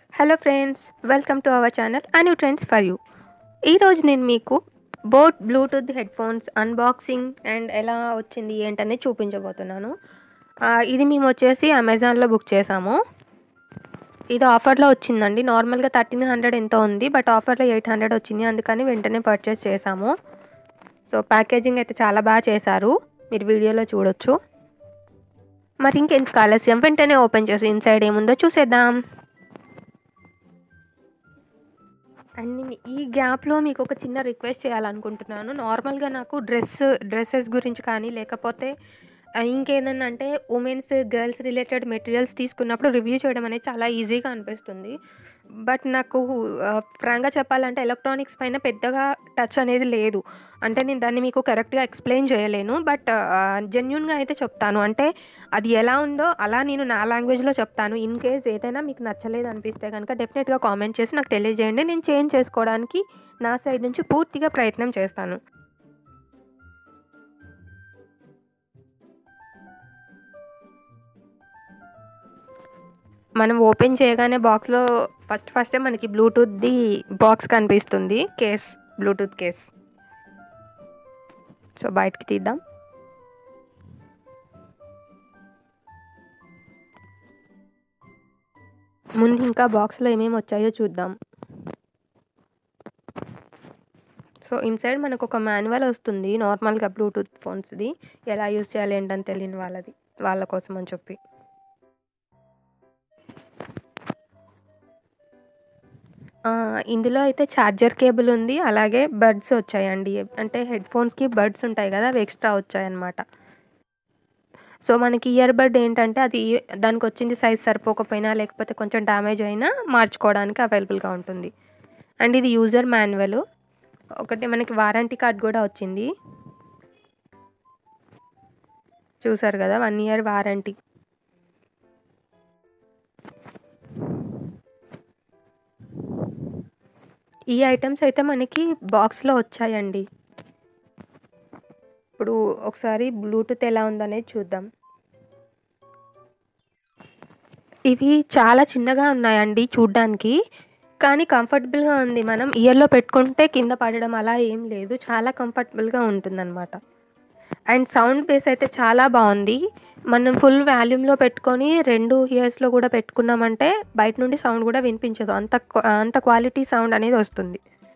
hello friends welcome to our channel anew trends for you ఈరోజు నేను మీకు boAt Bluetooth headphones unboxing and ఎలా వచ్చింది ఏంటనేది చూపించబోతున్నాను ఆ, ఇది మేము వచ్చేసి అమెజాన్లో బుక్ చేసాము ఇది ఆఫర్లో వచ్చిందండి నార్మల్గా థర్టీన్ హండ్రెడ్ ఎంతో ఉంది బట్ ఆఫర్లో ఎయిట్ హండ్రెడ్ వచ్చింది అందుకని వెంటనే పర్చేస్ చేసాము సో ప్యాకేజింగ్ అయితే చాలా బాగా చేశారు మీరు వీడియోలో చూడొచ్చు మరి ఇంకెందుకు ఆలస్యం వెంటనే ఓపెన్ చేసి ఇన్సైడ్ ఏముందో చూసేద్దాం అండ్ నేను ఈ గ్యాప్లో మీకు ఒక చిన్న రిక్వెస్ట్ చేయాలనుకుంటున్నాను నార్మల్గా నాకు డ్రెస్ డ్రెస్సెస్ గురించి కానీ లేకపోతే ఆ, ఇంకేదన్నా అంటే ఉమెన్స్ గర్ల్స్ రిలేటెడ్ మెటీరియల్స్ తీసుకున్నప్పుడు రివ్యూ చేయడం అనేది చాలా ఈజీగా అనిపిస్తుంది బట్ నాకు ఫ్రాంక్గా చెప్పాలంటే ఎలక్ట్రానిక్స్ పైన పెద్దగా టచ్ అనేది లేదు అంటే నేను దాన్ని మీకు కరెక్ట్గా ఎక్స్ప్లెయిన్ చేయలేను బట్ జెన్యున్గా అయితే చెప్తాను అంటే అది ఎలా ఉందో అలా నేను నా లాంగ్వేజ్లో చెప్తాను ఇన్ కేస్ ఏదైనా మీకు నచ్చలేదు అనిపిస్తే కనుక డెఫినెట్గా కామెంట్ చేసి నాకు తెలియజేయండి నేను చేంజ్ చేసుకోవడానికి నా సైడ్ నుంచి పూర్తిగా ప్రయత్నం చేస్తాను మనం ఓపెన్ చేయగానే బాక్స్లో ఫస్ట్ ఫస్టే మనకి బ్లూటూత్ది బాక్స్ కనిపిస్తుంది కేస్ బ్లూటూత్ కేస్ సో బయటికి తీద్దాం ముందు ఇంకా బాక్స్లో ఏమేమి వచ్చాయో చూద్దాం సో ఇన్సైడ్ మనకు ఒక మాన్యువల్ వస్తుంది నార్మల్గా బ్లూటూత్ ఫోన్స్ది ఎలా యూస్ చేయాలి ఏంటని తెలియని వాళ్ళది వాళ్ళ కోసం అని చెప్పి ఆ, ఇందులో అయితే ఛార్జర్ కేబుల్ ఉంది అలాగే బడ్స్ వచ్చాయండి అంటే హెడ్ ఫోన్స్కి బడ్స్ ఉంటాయి కదా అవి ఎక్స్ట్రా వచ్చాయన్నమాట సో మనకి ఇయర్ బడ్ ఏంటంటే అది దానికి వచ్చింది సైజ్ సరిపోకపోయినా లేకపోతే కొంచెం డ్యామేజ్ అయినా మార్చుకోవడానికి అవైలబుల్గా ఉంటుంది అండ్ ఇది యూజర్ మాన్యువల్ ఒకటి మనకి వారంటీ కార్డ్ కూడా వచ్చింది చూసారు కదా వన్ ఇయర్ వారంటీ ఈ ఐటమ్స్ అయితే మనకి బాక్స్లో వచ్చాయండి ఇప్పుడు ఒకసారి బ్లూటూత్ ఎలా ఉందనేది చూద్దాం ఇవి చాలా చిన్నగా ఉన్నాయండి చూడ్డానికి కానీ కంఫర్టబుల్గా ఉంది మనం ఇయర్లో పెట్టుకుంటే కింద పడడం అలా ఏం లేదు చాలా కంఫర్టబుల్గా ఉంటుందన్నమాట అండ్ సౌండ్ బేస్ అయితే చాలా బాగుంది మనం ఫుల్ వాల్యూమ్లో పెట్టుకొని రెండు ఇయర్స్లో కూడా పెట్టుకున్నామంటే బయట నుండి సౌండ్ కూడా వినిపించదు అంత క్వ- అంత క్వాలిటీ సౌండ్ అనేది వస్తుంది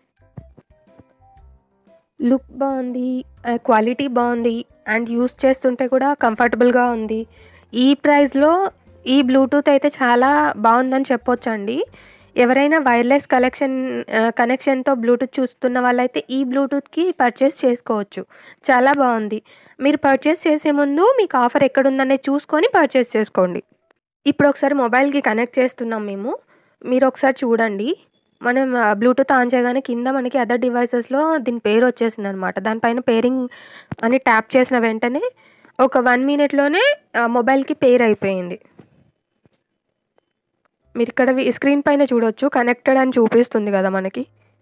లుక్ బాగుంది క్వాలిటీ బాగుంది అండ్ యూస్ చేస్తుంటే కూడా కంఫర్టబుల్గా ఉంది ఈ ప్రైస్లో ఈ బ్లూటూత్ అయితే చాలా బాగుందని చెప్పొచ్చండి ఎవరైనా వైర్లెస్ కలెక్షన్ కనెక్షన్తో బ్లూటూత్ చూస్తున్న వాళ్ళైతే ఈ బ్లూటూత్కి పర్చేస్ చేసుకోవచ్చు చాలా బాగుంది మీరు పర్చేస్ చేసే ముందు మీకు ఆఫర్ ఎక్కడుందనేది చూసుకొని పర్చేస్ చేసుకోండి ఇప్పుడు ఒకసారి మొబైల్కి కనెక్ట్ చేస్తున్నాం మేము మీరు ఒకసారి చూడండి మనం ఆ, బ్లూటూత్ ఆన్ చేయగానే కింద మనకి అదర్ డివైసెస్లో దీని పేరు వచ్చేసింది అనమాట దానిపైన పేరింగ్ అని ట్యాప్ చేసిన వెంటనే ఒక వన్ మినిట్లోనే మొబైల్కి పేర్ అయిపోయింది మీరు ఇక్కడ వి- స్క్రీన్ పైన చూడొచ్చు కనెక్టెడ్ అని చూపిస్తుంది కదా మనకి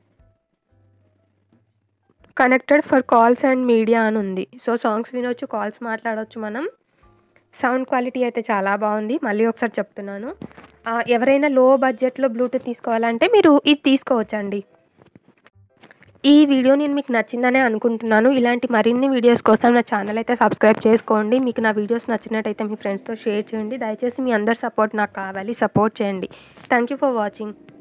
connected for calls and media అని ఉంది సో సాంగ్స్ వినొచ్చు కాల్స్ మాట్లాడవచ్చు మనం సౌండ్ క్వాలిటీ అయితే చాలా బాగుంది మళ్ళీ ఒకసారి చెప్తున్నాను ఆ, ఎవరైనా లో బడ్జెట్లో బ్లూటూత్ తీసుకోవాలంటే మీరు ఇది తీసుకోవచ్చండి ఈ వీడియో నేను మీకు నచ్చిందనే అనుకుంటున్నాను ఇలాంటి మరిన్ని వీడియోస్ కోసం నా ఛానల్ అయితే సబ్స్క్రైబ్ చేసుకోండి మీకు నా వీడియోస్ నచ్చినట్టయితే మీ ఫ్రెండ్స్తో షేర్ చేయండి దయచేసి మీ అందరి సపోర్ట్ నాకు కావాలి సపోర్ట్ చేయండి థ్యాంక్ యూ ఫర్ వాచింగ్